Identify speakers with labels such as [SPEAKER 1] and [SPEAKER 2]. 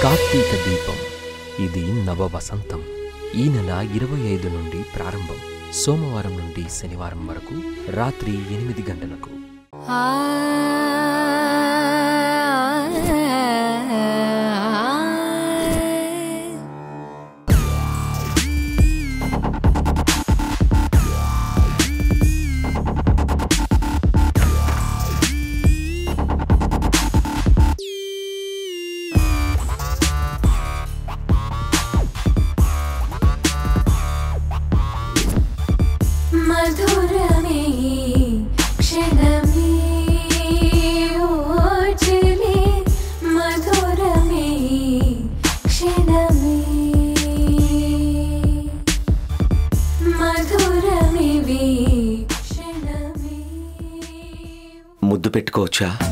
[SPEAKER 1] కార్తీక దీపం ఇది నవ వసంతం ఈ నెల ఇరవై ఐదు నుండి ప్రారంభం సోమవారం నుండి శనివారం వరకు రాత్రి ఎనిమిది గంటలకు
[SPEAKER 2] మధురమే క్షణమే ఓచలే మధురమే క్షణమే మధురమే క్షణమే
[SPEAKER 3] ముద్దు పెట్టుకోవచ్చా